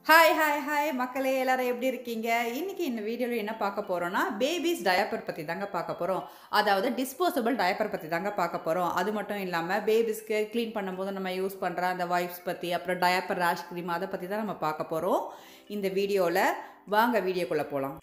Hi hi hi மக்களே எல்லாரும் எப்படி இருக்கீங்க இன்னைக்கு இந்த வீடியோவில் என்ன பார்க்க போறோம்னா பேபிஸ் டயப்பர் பற்றி தாங்க பார்க்க போகிறோம் அதாவது டிஸ்போசபிள் டயப்பர் பற்றி தாங்க பார்க்க போகிறோம் அது மட்டும் இல்லாமல் பேபிஸ்க்கு க்ளீன் பண்ணும்போது நம்ம யூஸ் பண்ணுற அந்த வைப்ஸ் பற்றி அப்புறம் டயப்பர் ரேஷ் க்ரீம் அதை பற்றி தான் நம்ம பார்க்க போகிறோம் இந்த வீடியோவில் வாங்க வீடியோக்குள்ளே போகலாம்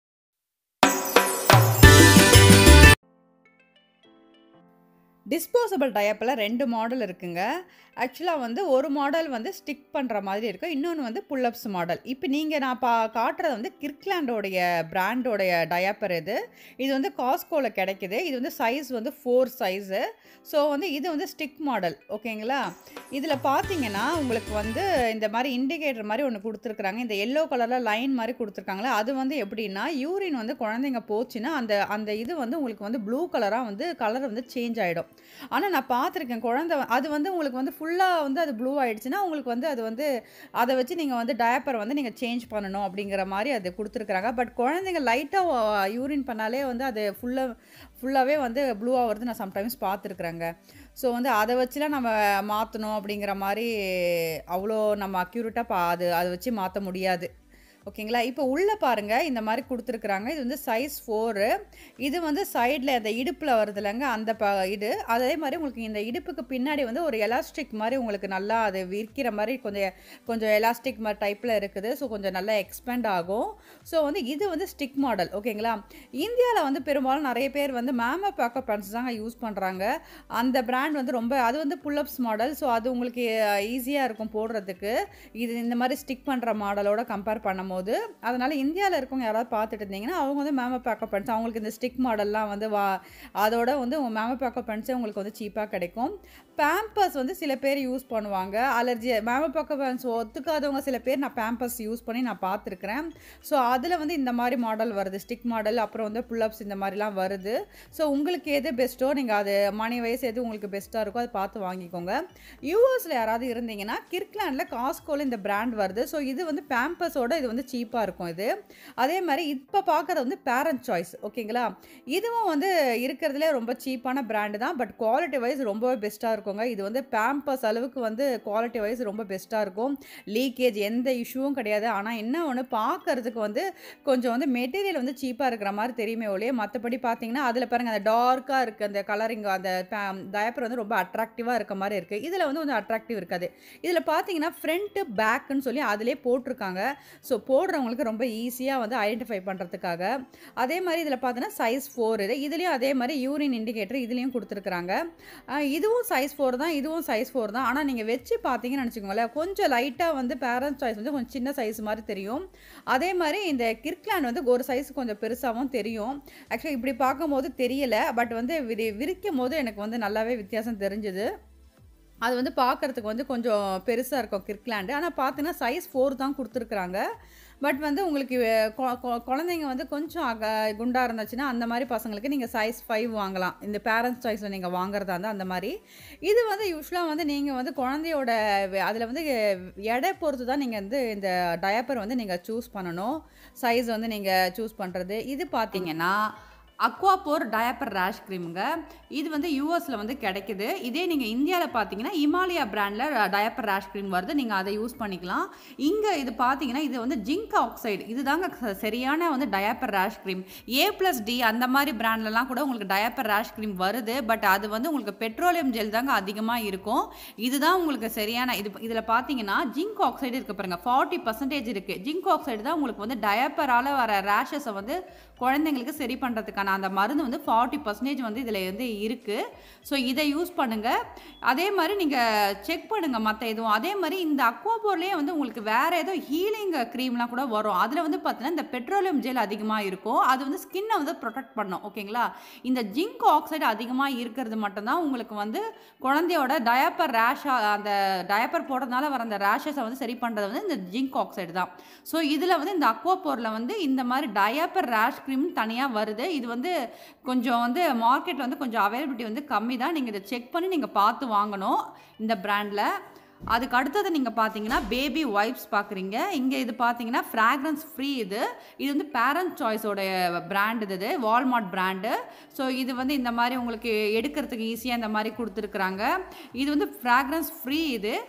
டிஸ்போசபிள் டயப்பில் ரெண்டு மாடல் இருக்குங்க ஆக்சுவலாக வந்து ஒரு மாடல் வந்து ஸ்டிக் பண்ணுற மாதிரி இருக்கும் இன்னொன்று வந்து புல்லப்ஸ் மாடல் இப்போ நீங்கள் நான் பா காட்டுறது வந்து கிர்க்லாண்டோடைய பிராண்டோடைய டயப்பர் இது இது வந்து காஸ்கோவில் கிடைக்குது இது வந்து சைஸ் வந்து ஃபோர் சைஸு ஸோ வந்து இது வந்து ஸ்டிக் மாடல் ஓகேங்களா இதில் பார்த்தீங்கன்னா உங்களுக்கு வந்து இந்த மாதிரி இண்டிகேட்டர் மாதிரி ஒன்று கொடுத்துருக்குறாங்க இந்த எல்லோ கலரில் லைன் மாதிரி கொடுத்துருக்காங்களே அது வந்து எப்படின்னா யூரின் வந்து குழந்தைங்க போச்சுன்னா அந்த அந்த இது வந்து உங்களுக்கு வந்து ப்ளூ கலராக வந்து கலர் வந்து சேஞ்ச் ஆகிடும் ஆனால் நான் பார்த்துருக்கேன் குழந்தை அது வந்து உங்களுக்கு வந்து ஃபுல்லாக வந்து அது ப்ளூ ஆகிடுச்சுன்னா உங்களுக்கு வந்து அது வந்து அதை வச்சு நீங்கள் வந்து டயப்பர் வந்து நீங்கள் சேஞ்ச் பண்ணணும் அப்படிங்கிற மாதிரி அது கொடுத்துருக்குறாங்க பட் குழந்தைங்க லைட்டாக யூரின் பண்ணாலே வந்து அது ஃபுல்லாக ஃபுல்லாகவே வந்து ப்ளூ ஆகிறது நான் சம்டைம்ஸ் பார்த்துருக்குறேங்க ஸோ வந்து அதை வச்சுலாம் நம்ம மாற்றணும் அப்படிங்கிற மாதிரி அவ்வளோ நம்ம அக்யூரேட்டாக பா அது அதை வச்சு மாற்ற முடியாது ஓகேங்களா இப்போ உள்ளே பாருங்கள் இந்த மாதிரி கொடுத்துருக்குறாங்க இது வந்து சைஸ் ஃபோரு இது வந்து சைடில் அந்த இடுப்பில் வருதுலங்க அந்த ப இது அதே மாதிரி உங்களுக்கு இந்த இடுப்புக்கு பின்னாடி வந்து ஒரு எலாஸ்டிக் மாதிரி உங்களுக்கு நல்லா அது விற்கிற மாதிரி கொஞ்சம் கொஞ்சம் எலாஸ்டிக் மாதிரி டைப்பில் இருக்குது ஸோ கொஞ்சம் நல்லா எக்ஸ்பேண்ட் ஆகும் ஸோ வந்து இது வந்து ஸ்டிக் மாடல் ஓகேங்களா இந்தியாவில் வந்து பெரும்பாலும் நிறைய பேர் வந்து மேம பேக்கப் பேண்ட்ஸ் தாங்க யூஸ் பண்ணுறாங்க அந்த பிராண்ட் வந்து ரொம்ப அது வந்து புல்லப்ஸ் மாடல் ஸோ அது உங்களுக்கு ஈஸியாக இருக்கும் போடுறதுக்கு இது இந்த மாதிரி ஸ்டிக் பண்ணுற மாடலோட கம்பேர் பண்ணும்போது போது அதனால் இந்தியாவில் இருக்கவங்க யாராவது பார்த்துட்டு இருந்தீங்கன்னா அவங்க வந்து மேம பேக்கப் பென்ஸ் அவங்களுக்கு இந்த ஸ்டிக் மாடல்லாம் வந்து வா அதோட வந்து உங்கள் மேம பேக்கப் பென்ஸே உங்களுக்கு வந்து சீப்பாக கிடைக்கும் பேம்பர்ஸ் வந்து சில பேர் யூஸ் பண்ணுவாங்க அலர்ஜி மேம பேக்கப் பென்ஸ் ஒத்துக்காதவங்க சில பேர் நான் பேம்பர்ஸ் யூஸ் பண்ணி நான் பார்த்துருக்குறேன் ஸோ அதில் வந்து இந்த மாதிரி மாடல் வருது ஸ்டிக் மாடல் அப்புறம் வந்து புல்லப்ஸ் இந்த மாதிரிலாம் வருது ஸோ உங்களுக்கு எது பெஸ்ட்டோ நீங்கள் அது மணி வயசு எது உங்களுக்கு பெஸ்ட்டாக இருக்கோ அதை பார்த்து வாங்கிக்கோங்க யூஎஸில் யாராவது இருந்தீங்கன்னா கிர்க்லாண்டில் காஸ்கோவில் இந்த பிராண்ட் வருது ஸோ இது வந்து பேம்பர்ஸோட இது வந்து சீப்பாக இருக்கும் இது அதே மாதிரி இப்போ பார்க்குறது வந்து பேரண்ட் சாய்ஸ் ஓகேங்களா இதுவும் வந்து இருக்கிறதுலே ரொம்ப சீப்பான பிராண்டு தான் பட் குவாலிட்டி வைஸ் ரொம்பவே பெஸ்ட்டாக இருக்குங்க இது வந்து பேம்பர்ஸ் அளவுக்கு வந்து குவாலிட்டி வைஸ் ரொம்ப பெஸ்ட்டாக இருக்கும் லீக்கேஜ் எந்த இஷ்யூவும் கிடையாது ஆனால் என்ன ஒன்று பார்க்கறதுக்கு வந்து கொஞ்சம் வந்து மெட்டீரியல் வந்து சீப்பாக இருக்கிற மாதிரி தெரியுமே ஒழிய மற்றபடி பார்த்தீங்கன்னா அதில் பாருங்கள் அந்த டார்க்காக இருக்குது அந்த கலரிங் அந்த டயப்பர் வந்து ரொம்ப அட்ராக்டிவாக இருக்க மாதிரி இருக்குது இதில் வந்து கொஞ்சம் அட்ராக்டிவ் இருக்காது இதில் பார்த்தீங்கன்னா ஃப்ரண்ட்டு பேக்குன்னு சொல்லி அதிலே போட்டிருக்காங்க ஸோ போடுறவங்களுக்கு ரொம்ப ஈஸியாக வந்து ஐடென்டிஃபை பண்ணுறதுக்காக அதே மாதிரி இதில் பார்த்தீங்கன்னா சைஸ் ஃபோர் இது இதுலேயும் அதே மாதிரி யூரின் இண்டிகேட்டர் இதுலேயும் கொடுத்துருக்குறாங்க இதுவும் சைஸ் ஃபோர் தான் இதுவும் சைஸ் ஃபோர் தான் ஆனால் நீங்கள் வச்சு பார்த்தீங்கன்னு நினச்சிக்கோங்களேன் கொஞ்சம் லைட்டாக வந்து பேரண்ட்ஸ் சாய்ஸ் வந்து கொஞ்சம் சின்ன சைஸ் மாதிரி தெரியும் அதே மாதிரி இந்த கிர்க்லாண்ட் வந்து ஒரு சைஸ் கொஞ்சம் பெருசாகவும் தெரியும் ஆக்சுவலி இப்படி பார்க்கும்போது தெரியலை பட் வந்து விரி விரிக்கும் போது எனக்கு வந்து நல்லாவே வித்தியாசம் தெரிஞ்சுது அது வந்து பார்க்குறதுக்கு வந்து கொஞ்சம் பெருசாக இருக்கும் கிர்க்லாண்டு ஆனால் பார்த்தீங்கன்னா சைஸ் ஃபோர் தான் கொடுத்துருக்குறாங்க பட் வந்து உங்களுக்கு குழந்தைங்க வந்து கொஞ்சம் அக குண்டாக இருந்துச்சுன்னா அந்த மாதிரி பசங்களுக்கு நீங்கள் சைஸ் ஃபைவ் வாங்கலாம் இந்த பேரண்ட்ஸ் சாய்ஸில் நீங்கள் வாங்குறதா இருந்தால் அந்த மாதிரி இது வந்து யூஸ்வலாக வந்து நீங்கள் வந்து குழந்தையோட அதில் வந்து எடை பொறுத்து தான் நீங்கள் வந்து இந்த டயப்பர் வந்து நீங்கள் சூஸ் பண்ணணும் சைஸ் வந்து நீங்கள் சூஸ் பண்ணுறது இது பார்த்தீங்கன்னா அக்வாபோர் டயப்பர் ரேஷ் க்ரீமுங்க இது வந்து யூஎஸில் வந்து கிடைக்குது இதே நீங்கள் இந்தியாவில் பார்த்தீங்கன்னா இமாலயா பிராண்டில் டயப்பர் ரேஷ் க்ரீம் வருது நீங்கள் அதை யூஸ் பண்ணிக்கலாம் இங்கே இது பார்த்தீங்கன்னா இது வந்து ஜிங்க் ஆக்சைடு இது தாங்க சரியான வந்து diaper rash cream A plus D அந்த மாதிரி பிராண்ட்லலாம் கூட உங்களுக்கு டயப்பர் ரேஷ் க்ரீம் வருது பட் அது வந்து உங்களுக்கு பெட்ரோலியம் ஜெல் தாங்க அதிகமாக இருக்கும் இதுதான் உங்களுக்கு சரியான இது இதில் பார்த்தீங்கன்னா ஜிங்க் ஆக்சைடு இருக்குது பாருங்கள் ஃபார்ட்டி பர்சன்டேஜ் இருக்குது ஜிங்க் ஆக்சைடு தான் உங்களுக்கு வந்து டயப்பரால் வர ரேஷஸை வந்து குழந்தைங்களுக்கு சரி பண்ணுறதுக்கான அந்த மருந்து வந்து ஃபார்ட்டி பர்சன்டேஜ் வந்து இதில் வந்து இருக்குது ஸோ இதை யூஸ் பண்ணுங்கள் அதே மாதிரி நீங்கள் செக் பண்ணுங்கள் மற்ற எதுவும் அதே மாதிரி இந்த அக்வாபோர்லேயே வந்து உங்களுக்கு வேறு ஏதோ ஹீலிங் க்ரீம்லாம் கூட வரும் அதில் வந்து பார்த்தீங்கன்னா இந்த பெட்ரோலியம் ஜெல் அதிகமாக இருக்கும் அது வந்து ஸ்கின்னை வந்து ப்ரொடெக்ட் பண்ணும் ஓகேங்களா இந்த ஜிங்க் ஆக்சைடு அதிகமாக இருக்கிறது மட்டும்தான் உங்களுக்கு வந்து குழந்தையோட டயப்பர் ரேஷ் அந்த டயப்பர் போடுறதுனால வர அந்த ரேஷஸை வந்து சரி பண்ணுறது வந்து இந்த ஜிங்க் ஆக்சைடு தான் ஸோ இதில் வந்து இந்த அக்வாபோரில் வந்து இந்த மாதிரி டயப்பர் ரேஷ் க்ரீம் தனியாக வருது இது வந்து கொஞ்சம் வந்து மார்க்கெட்டில் வந்து கொஞ்சம் அவைலபிலிட்டி வந்து கம்மி தான் நீங்கள் இதை செக் பண்ணி நீங்கள் பார்த்து வாங்கணும் இந்த பிராண்டில் அதுக்கு அடுத்தது நீங்கள் பார்த்தீங்கன்னா பேபி வைப்ஸ் பார்க்குறீங்க இங்கே இது பார்த்தீங்கன்னா ஃப்ராக்ரன்ஸ் ஃப்ரீ இது இது வந்து பேரண்ட் சாய்ஸோட பிராண்ட் இது வால்மார்ட் பிராண்டு ஸோ இது வந்து இந்த மாதிரி உங்களுக்கு எடுக்கிறதுக்கு ஈஸியாக இந்த மாதிரி கொடுத்துருக்குறாங்க இது வந்து ஃப்ராக்ரன்ஸ் ஃப்ரீ இது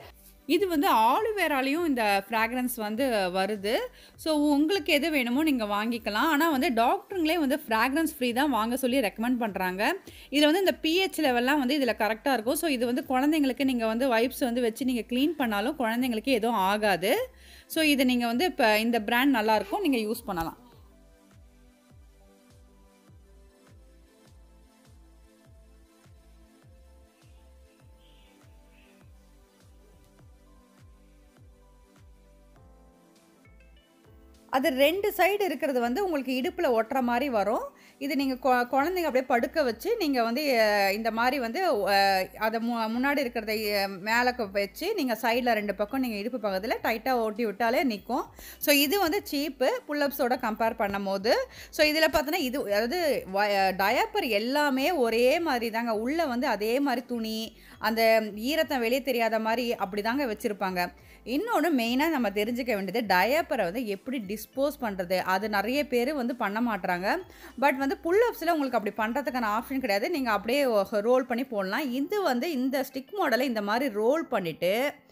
இது வந்து ஆலிவேராலையும் இந்த ஃப்ராக்ரன்ஸ் வந்து வருது. ஸோ உங்களுக்கு எது வேணுமோ நீங்க வாங்கிக்கலாம். ஆனா வந்து டாக்டருங்களே வந்து ஃப்ராக்ரன்ஸ் ஃப்ரீ தான் வாங்க சொல்லி ரெக்கமெண்ட் பண்றாங்க. இதுல வந்து இந்த பிஹெச் லெவல்லாம் வந்து இதுல கரெக்ட்டா இருக்கும். ஸோ இது வந்து குழந்தைங்களுக்கு நீங்க வந்து வைப்ஸ் வந்து வச்சு நீங்க கிளீன் பண்ணாலும் குழந்தைங்களுக்கு எதுவும் ஆகாது. ஸோ இது நீங்க வந்து இப்ப இந்த பிராண்ட் நல்லாருக்கும். நீங்க யூஸ் பண்ணலாம். அது 2 சைடு இருக்கிறது வந்து உங்களுக்கு இடுப்புல ஒட்டுற மாரி வரும். இது நீங்க கொ குழந்தைங்க அப்படியே படுக்க வச்சு, நீங்க வந்து அ இந்த மாரி வந்து அ அத மு முன்னாடி இருக்கிறத எ மேல க வச்சு, நீங்க சைடுல 2 பக்கம் நீங்க இடுப்பு பக்கத்துல டைட்டா ஒட்டி விட்டாலே நிக்கும். ஸோ இது வந்து சீப்பு புல்லப்ஸோட கம்பேர் பண்ணும்போது. ஸோ இதில பார்த்தீங்கன்னா, இது அதாவது வ டயப்பர் எல்லாமே ஒரே மாதிரி தாங்க. உள்ள வந்து அதே மாரி துணி, அந்த ஈரத்தம் வெளிய தெரியாத மாரி அப்படிதாங்க வச்சிருப்பாங்க. இன்னொன்னு மெயினா நம்ம தெரிஞ்சுக்க வேண்டியது, டயப்பர வந்து எப்படி டிஸ்போஸ் பண்றது? அது நெறைய பேரு வந்து பண்ண மாட்றாங்க. பட் வந்து புல்லப்ஸ்ல உங்களுக்கு அப்படி பண்றதுக்கான ஆப்ஷன் கிடையாது. நீங்க அப்படியே ரோல் பண்ணி போடலாம். இது வந்து இந்த ஸ்டிக் மாடல இந்த மாரி ரோல் பண்ணிட்டு,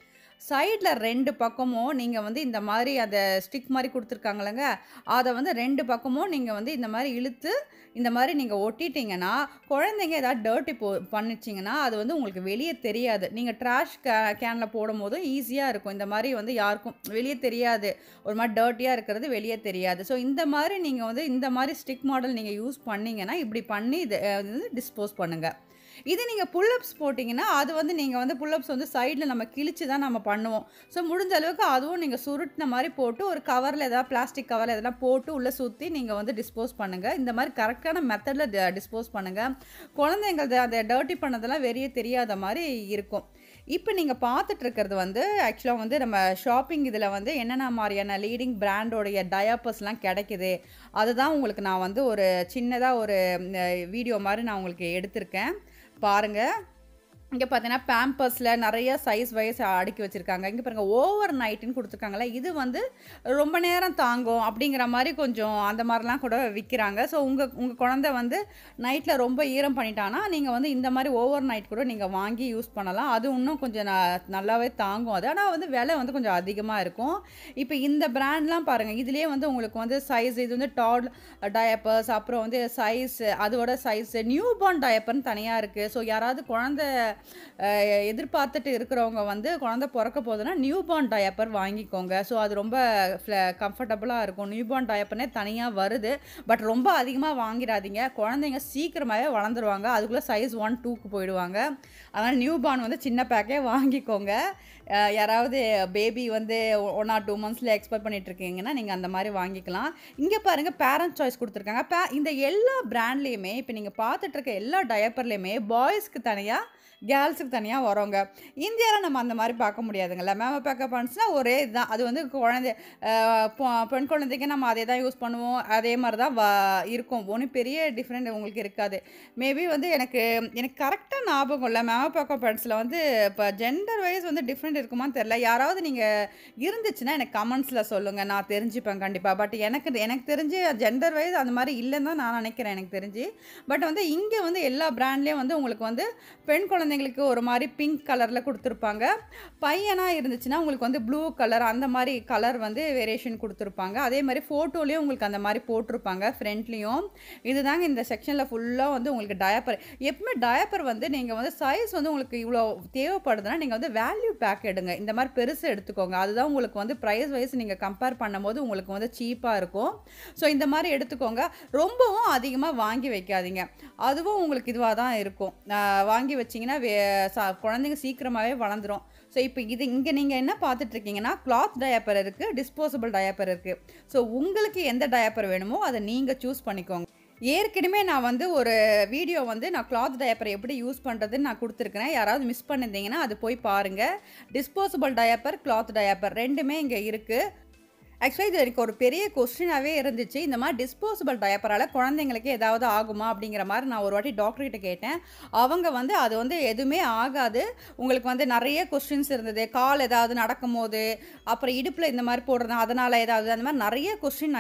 சைடுல 2 பக்கமும் நீங்க வந்து இந்த மாரி அந்த ஸ்டிக் மாரி குடுத்துருக்காங்கல்லங்க, அத வந்து 2 பக்கமும் நீங்க வந்து இந்த மாரி இழுத்து, இந்த மாரி நீங்க ஒட்டிட்டீங்கன்னா, குழந்தைங்க ஏதாவது டர்ட்டி போ பண்ணுச்சுங்கன்னா, அது வந்து உங்களுக்கு வெளிய தெரியாது. நீங்க ட்ராஷ் கே கேன்ல போடும்போதும் ஈஸியா இருக்கும். இந்த மாரி வந்து யாருக்கும் வெளிய தெரியாது. ஒரு மாரி டர்ட்டியா இருக்கிறது வெளிய தெரியாது. ஸோ இந்த மாரி நீங்க வந்து இந்த மாரி ஸ்டிக் மாடல் நீங்க யூஸ் பண்ணீங்கன்னா, இப்படி பண்ணி இத அ வந்து டிஸ்போஸ் பண்ணுங்க. இது நீங்க புல்லப்ஸ் போட்டீங்கன்னா, அது வந்து நீங்க வந்து புல்லப்ஸ் வந்து சைடுல நம்ம கிழிச்சு தான் நம்ம பண்ணுவோம். ஸோ முடிஞ்ச அளவுக்கு அதுவும் நீங்க சுருட்டுன மாரி போட்டு, ஒரு கவர்ல ஏதாவது பிளாஸ்டிக் கவர்ல எதனா போட்டு உள்ள சுத்தி நீங்க வந்து டிஸ்போஸ் பண்ணுங்க. இந்த மாரி கரெக்ட்டான மெத்தட்ல ட டிஸ்போஸ் பண்ணுங்க. குழந்தைங்கள்து அந்த டர்ட்டி பண்ணதெல்லாம் வெளிய தெரியாத மாரி இருக்கும். இப்ப நீங்க பார்த்துட்டு இருக்கிறது வந்து ஆக்சுவலா வந்து நம்ம ஷாப்பிங் இதில வந்து என்னென்ன மாரியான லீடிங் பிராண்டோடைய டயப்பர்ஸ்லாம் கிடைக்குது. அதுதான் உங்களுக்கு நான் வந்து ஒரு சின்னதா ஒரு அ வீடியோ மாரி நான் உங்களுக்கு எடுத்திருக்கேன். பாருங்க. இங்க பார்த்தீங்கன்னா, பேம்பர்ஸ்ல நெறைய சைஸ் வைஸ் அடுக்கி வச்சிருக்காங்க. இங்க பாருங்க ஓவர் நைட்ன்னு குடுத்துருக்காங்கல்ல, இது வந்து ரொம்ப நேரம் தாங்கும் அப்படிங்கிற மாரி கொஞ்சம் அந்த மாரிலாம் கூட விக்கிறாங்க. ஸோ உங்க உங்க குழந்தை வந்து நைட்ல ரொம்ப ஈரம் பண்ணிட்டான்னா, நீங்க வந்து இந்த மாரி ஓவர் நைட் கூட நீங்க வாங்கி யூஸ் பண்ணலாம். அது இன்னும் கொஞ்சம் ந நல்லாவே தாங்கும் அது. ஆனா வந்து விலை வந்து கொஞ்சம் அதிகமா இருக்கும். இப்ப இந்த பிராண்ட்லாம் பாருங்க. இதுலயே வந்து உங்களுக்கு வந்து சைஸ் இது வந்து டாட் டயப்பர்ஸ் அப்புறம் வந்து சைஸ் அதோட சைஸ் நியூ பார்ன் டயப்பர்ன்னு தனியா இருக்கு. ஸோ யாராவது குழந்தை அ எதிர்பார்த்துட்டு இருக்கிறவங்க வந்து குழந்தை பொறக்க போதுன்னா, நியூ பார்ன் டயப்பர் வாங்கிக்கோங்க. ஸோ அது ரொம்ப ஃப்ள கம்ஃபர்டபுளா இருக்கும். நியூ பார்ன் டயப்பர்னே தனியா வருது. பட் ரொம்ப அதிகமா வாங்கிடாதீங்க. குழந்தைங்க சீக்கிரமாவே வளர்ந்துருவாங்க. அதுக்குள்ள சைஸ் 1, 2க்கு போயிடுவாங்க. அதனால நியூ பார்ன் வந்து சின்ன பேக்கே வாங்கிக்கோங்க. அ யாராவது பேபி வந்து 1 ஆர் 2 மந்த்ஸ்ல எக்ஸ்பெக்ட் பண்ணிட்டு இருக்கீங்கன்னா, நீங்க அந்த மாரி வாங்கிக்கலாம். இங்க பாருங்க பேரண்ட் சாய்ஸ் குடுத்துருக்காங்க. பே இந்த எல்லா பிராண்ட்லயுமே இப்ப நீங்க பார்த்துட்டு இருக்க எல்லா டயப்பர்லயுமே பாய்ஸ்க்கு தனியா, கேர்ள்ஸுக்கு தனியா வருங்க. இந்தியால நம்ம அந்த மாரி பார்க்க முடியாதுங்கல்ல. மேம பேக்கப் ஹேண்ட்ஸ்னா ஒரே இதுதான். அது வந்து குழந்தை அ பொ பெண் குழந்தைக்கு நம்ம அதே தான் யூஸ் பண்ணுவோம். அதே மாரி தான் வ இருக்கும். ஒண்ணும் பெரிய டிஃபரெண்ட் உங்களுக்கு இருக்காது. மேபி வந்து எனக்கு எனக்கு கரெக்ட்டா ஞாபகம் இல்ல. மேம பேக்கப் ஹேண்ட்ஸ்ல வந்து இப்ப ஜெண்டர் வைஸ் வந்து டிஃபரெண்ட் இருக்குமான்னு தெரியல. யாராவது நீங்க இருந்துச்சுன்னா எனக்கு கமெண்ட்ஸ்ல சொல்லுங்க. நான் தெரிஞ்சுப்பேன் கண்டிப்பா. பட் எனக்கு எனக்கு தெரிஞ்சு ஜெண்டர் வைஸ் அந்த மாரி இல்லன்னு தான் நான் நினைக்கிறேன் எனக்கு தெரிஞ்சு. பட் வந்து இங்க வந்து எல்லா பிராண்ட்லயும் வந்து உங்களுக்கு வந்து பெண் குழந்தைங்களுக்கு ஒரு மாரி பிங்க் கலர்ல குடுத்துருப்பாங்க. பையனா இருந்துச்சுன்னா, உங்களுக்கு வந்து ப்ளூ கலர் அந்த மாரி கலர் வந்து வேரியேஷன் குடுத்துருப்பாங்க. அதே மாரி ஃபோட்டோலயும் உங்களுக்கு அந்த மாரி போட்டிருப்பாங்க ஃப்ரண்ட்லயும். இதுதாங்க இந்த செக்ஷன்ல ஃபுல்லா வந்து உங்களுக்கு டயப்பர். எப்பவுமே டயப்பர் வந்து நீங்க வந்து சைஸ் வந்து உங்களுக்கு இவ்வளோ தேவைப்படுதுன்னா, நீங்க வந்து வேல்யூ பேக் எடுங்க. இந்த மாரி பெருசு எடுத்துக்கோங்க. அதுதான் உங்களுக்கு வந்து பிரைஸ் வைஸ் நீங்க கம்பேர் பண்ணும்போது உங்களுக்கு வந்து சீப்பா இருக்கும். ஸோ இந்த மாரி எடுத்துக்கோங்க. ரொம்பவும் அதிகமா வாங்கி வைக்காதீங்க. அதுவும் உங்களுக்கு இதுவா தான் இருக்கும். அ வாங்கி வச்சீங்கன்னா, வே ச குழந்தைங்க சீக்கிரமாவே வளர்ந்துரும். ஸோ இப்ப இது இங்க நீங்க என்ன பார்த்துட்டு இருக்கீங்கன்னா, கிளாத் டயப்பர் இருக்கு, டிஸ்போசபிள் டயப்பர் இருக்கு. ஸோ உங்களுக்கு எந்த டயப்பர் வேணுமோ, அத நீங்க சூஸ் பண்ணிக்கோங்க. ஏற்கனவே நான் வந்து ஒரு வீடியோ வந்து நான் கிளாத் டயப்பர் எப்படி யூஸ் பண்றதுன்னு நான் குடுத்துருக்கிறேன். யாராவது மிஸ் பண்ணியிருந்தீங்கன்னா, அது போய் பாருங்க. டிஸ்போசபிள் டயப்பர், கிளாத் டயப்பர் 2மே இங்க இருக்கு. ஆக்சுவலா இது எனக்கு ஒரு பெரிய கொஸ்டினாவே இருந்துச்சு. இந்த மாரி டிஸ்போசபிள் டயப்பரால குழந்தைங்களுக்கு ஏதாவது ஆகுமா? அப்படிங்கிற மாரி நான் ஒரு வாட்டி டாக்டர் கிட்ட கேட்டேன். அவங்க வந்து அது வந்து எதுவுமே ஆகாது. உங்களுக்கு வந்து நெறைய கொஸ்டின்ஸ் இருந்தது. கால் ஏதாவது நடக்கும்போது, அப்புறம் இடுப்புல இந்த மாரி போடுறது அதனால ஏதாவது அந்த மாரி நெறைய கொஸ்டின் நான் கேட்டேன்.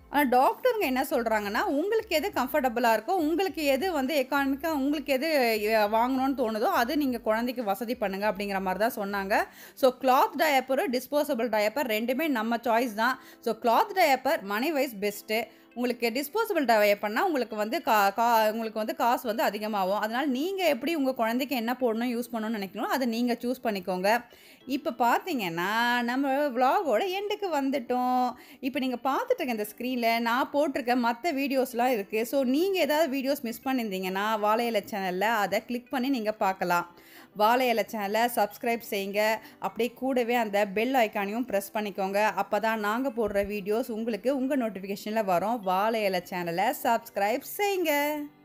ஆனால் டாக்டருங்க என்ன சொல்கிறாங்கன்னா உங்களுக்கு எது கம்ஃபர்டபுளாக இருக்கோ உங்களுக்கு எது வந்து எக்கானமிக்காக உங்களுக்கு எது அஹ், வாங்கணும்னு தோணுதோ அது நீங்கள் குழந்தைக்கு வசதி பண்ணுங்க அப்படிங்கிற மாதிரி தான் சொன்னாங்க so cloth diaper disposable diaper ரெண்டுமே நம்ம சாய்ஸ் தான் so cloth diaper money wise best உங்களுக்கு டிஸ்போசபிள் டயப்பர்னா உங்களுக்கு வந்து கா கா உங்களுக்கு வந்து காசு வந்து அதிகமாகும் அதனால் நீங்கள் எப்படி உங்கள் குழந்தைக்கு என்ன போடணும் யூஸ் பண்ணணும்னு நினைக்கணும் அதை நீங்கள் சூஸ் பண்ணிக்கோங்க இப்போ பார்த்தீங்கன்னா நம்ம vlog-ஓட எண்டுக்கு வந்துட்டோம் இப்போ நீங்கள் பார்த்துட்டு இருக்க இந்த ஸ்க்ரீனில் நான் போட்டிருக்க மற்ற வீடியோஸ்லாம் இருக்குது ஸோ நீங்கள் ஏதாவது வீடியோஸ் மிஸ் பண்ணியிருந்தீங்கன்னா வாழை இலை சேனலில் அதை கிளிக் பண்ணி நீங்கள் பார்க்கலாம் வாழை இலை சேனலை சப்ஸ்கிரைப் செய்யுங்க அப்படியே கூடவே அந்த பெல் ஐக்கானையும் ப்ரெஸ் பண்ணிக்கோங்க அப்போ தான் நாங்கள் போடுற வீடியோஸ் உங்களுக்கு உங்கள் நோட்டிஃபிகேஷனில் வரும் வாழை இலை சேனலை சப்ஸ்கிரைப் செய்யுங்க